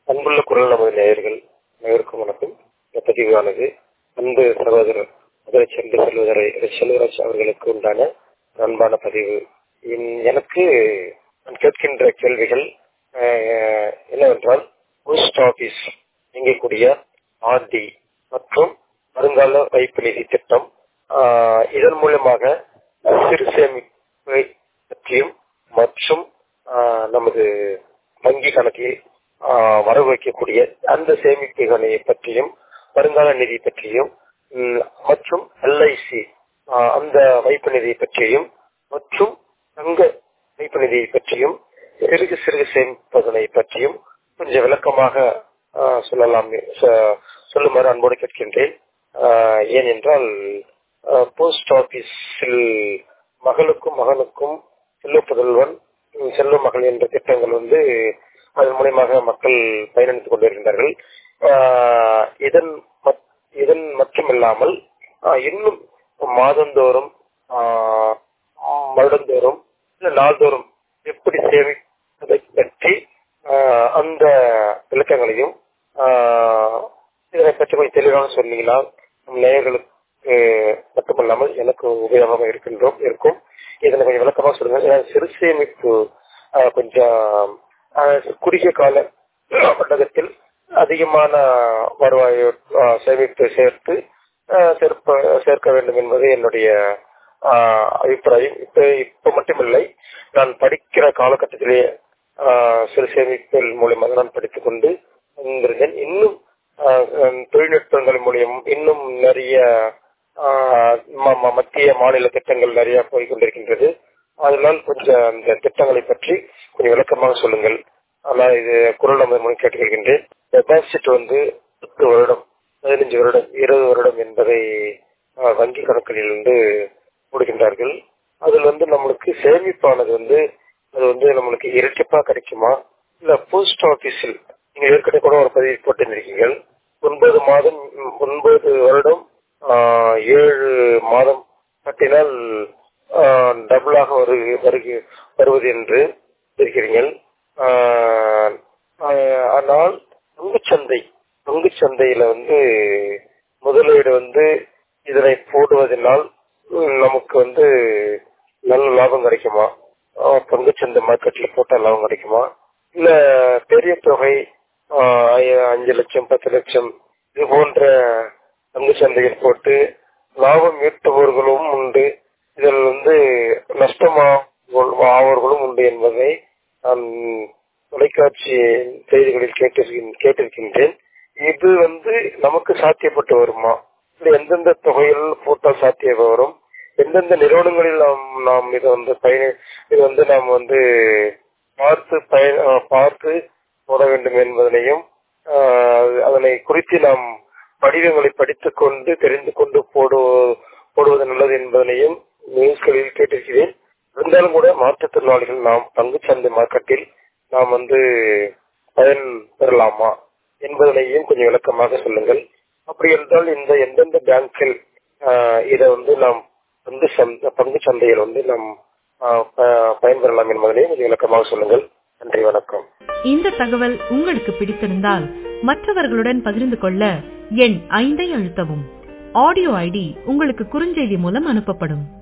அன்புள்ள குரல் நமது நேயர்கள் நேயருக்கும் வணக்கம் இந்த பதிவானது அன்பு சகோதரர் மதுரை சென்று செல்வதரை செல்வராஜ் அவர்களுக்கு உண்டான அன்பான பதிவு இன்- எனக்கு நான் கேட்கின்ற கேள்விகள் அஹ், என்னவென்றால் போஸ்ட் ஆபீஸ் இயங்கக்கூடிய ஆர்டி மற்றும் வருங்கால வைப்பு நிதி திட்டம் ஆஹ், இதன் மூலமாக சிறு சேமிப்பை பற்றியும் மற்றும் ஆஹ், நமது வங்கி கணக்கில் ஆஹ், வரவு வைக்கக்கூடிய அந்த சேமிப்புகளை பற்றியும் வருங்கால நிதி பற்றியும் ம், மற்றும் எல்ஐசி அந்த வைப்பு நிதியை பற்றியும் மற்றும் தங்க வைப்பு நிதியை பற்றியும் சிறுகு சிறுகு சேமிப்பதனை பற்றியும் கொஞ்சம் விளக்கமாக ஆஹ், சொல்லலாம் சொ- சொல்லுமாறு அன்போடு கேட்கின்றேன் ஆஹ், ஏனென்றால் போஸ்ட் ஆபீஸில் மகளுக்கும் மகனுக்கும் செல்வ புதல்வன் உம், செல்வ மகள் என்ற திட்டங்கள் வந்து அதன் மூலியமாக மக்கள் பயனளித்துக் கொண்டிருக்கின்றார்கள் ஆஹ், இதன் மட்- இதன் மட்டுமில்லாமல் ஆஹ், இன்னும் மாதந்தோறும் ஆஹ், வருடந்தோறும் இல்ல நாள்தோறும் எப்படி சேமிப்பதை பற்றி ஆஹ், அந்த விளக்கங்களையும் ஆஹ், இதனை பற்றி கொஞ்சம் தெளிவாக சொன்னீங்கன்னா நம் நேயர்களுக்கு மட்டுமல்லாமல் எனக்கு உபயோகமாக இருக்கின்றோம் இருக்கும் இதனை கொஞ்சம் விளக்கமாக சொல்லுங்க ஏன்னா சிறு சேமிப்பு ஆஹ், கொஞ்சம் ஆஹ், குறுகிய கால மண்டலத்தில் அதிகமான வருவாய் ஆஹ், சேமிப்பு சேர்த்து ஆஹ், சேர்ப்ப சேர்க்க வேண்டும் என்பது என்னுடைய ஆஹ், அபிப்பிராயம் இப்ப இப்ப மட்டுமில்லை நான் படிக்கிற காலகட்டத்திலேயே ஆஹ், சிறு சேமிப்பில் மூலியமாக நான் படித்துக் கொண்டு வந்திருந்தேன் இன்னும் ஆஹ், ஹம், தொழில்நுட்பங்கள் மூலியம் இன்னும் நிறைய ஆஹ், ம- ம- மத்திய மாநில திட்டங்கள் நிறைய போய் கொண்டிருக்கின்றது அதனால் கொஞ்சம் அந்த திட்டங்களை பற்றி கொஞ்சம் விளக்கமாக சொல்லுங்கள் ஆனால் இது குரல் நமது மூலம் கேட்டுக்கொள்கின்றேன் டெபாசிட் வந்து பத்து வருடம் பதினஞ்சு வருடம் இருபது வருடம் என்பதை ஆஹ், வங்கி கணக்கிலிருந்து கொடுக்கின்றார்கள் அதில் வந்து நம்மளுக்கு சேமிப்பானது வந்து அது வந்து நம்மளுக்கு இரட்டிப்பா கிடைக்குமா இல்ல போஸ்ட் ஆபீஸில் நீங்க ஏற்கனவே கூட ஒரு பதிவு போட்டிருந்தீர்கள் ஒன்பது மாதம் ம், ஒன்பது வருடம் ஆஹ், ஏழு மாதம் கட்டினால் டபுளாக வரு வருகி- வருவது என்று இருக்கிறீர்கள் ஆஹ், ஆஹ், ஆனால் பங்குச்சந்தை பங்குச்சந்தையில வந்து முதலீடு வந்து இதனை போடுவதனால் ம், நமக்கு வந்து நல்ல லாபம் கிடைக்குமா ஆஹ், பங்குச்சந்தை மார்க்கெட்ல போட்டா லாபம் கிடைக்குமா இல்ல பெரிய தொகை ஆஹ், ஐ- அஞ்சு லட்சம் பத்து லட்சம் இது போன்ற பங்குச்சந்தையில் போட்டு லாபம் ஈட்டுபவர்களும் உண்டு இதில் வந்து நஷ்டமா ஆவர்களும் உண்டு என்பதை நான் தொலைக்காட்சி செய்திகளில் கேட்டிருக்கின்- கேட்டிருக்கின்றேன் இது வந்து நமக்கு சாத்தியப்பட்டு வருமா இல்ல எந்தெந்த தொகையில் போட்டால் சாத்தியம் வரும் எந்தெந்த நிறுவனங்களில் நாம் நாம் இதை வந்து பயண இது வந்து நாம் வந்து பார்த்து பயன் அஹ் பார்த்து போட வேண்டும் என்பதனையும் ஆஹ், அதனை குறித்து நாம் படிவங்களை படித்துக் கொண்டு தெரிந்து கொண்டு போடு போடுவது நல்லது என்பதனையும் நியூஸ்களில் கேட்டிருக்கிறேன் இருந்தாலும் கூட மாற்றுத்திறனாளிகள் நாம் பங்குச்சந்தை மார்க்கெட்டில் நாம் வந்து பயன் பெறலாமா என்பதனையும் கொஞ்சம் விளக்கமாக சொல்லுங்கள் அப்படி என்றால் இந்த எந்தெந்த பேங்கில் இதை வந்து நாம் பங்கு சந்தை பங்கு சந்தையில் வந்து நாம் ஆஹ், ப- பயன்பெறலாம் என்பதனையும் கொஞ்சம் விளக்கமாக சொல்லுங்கள் நன்றி வணக்கம் இந்த தகவல் உங்களுக்கு பிடித்திருந்தால் மற்றவர்களுடன் பகிர்ந்து கொள்ள எண் ஐந்தை அழுத்தவும் ஆடியோ ஐடி உங்களுக்கு குறுஞ்செய்தி மூலம் அனுப்பப்படும்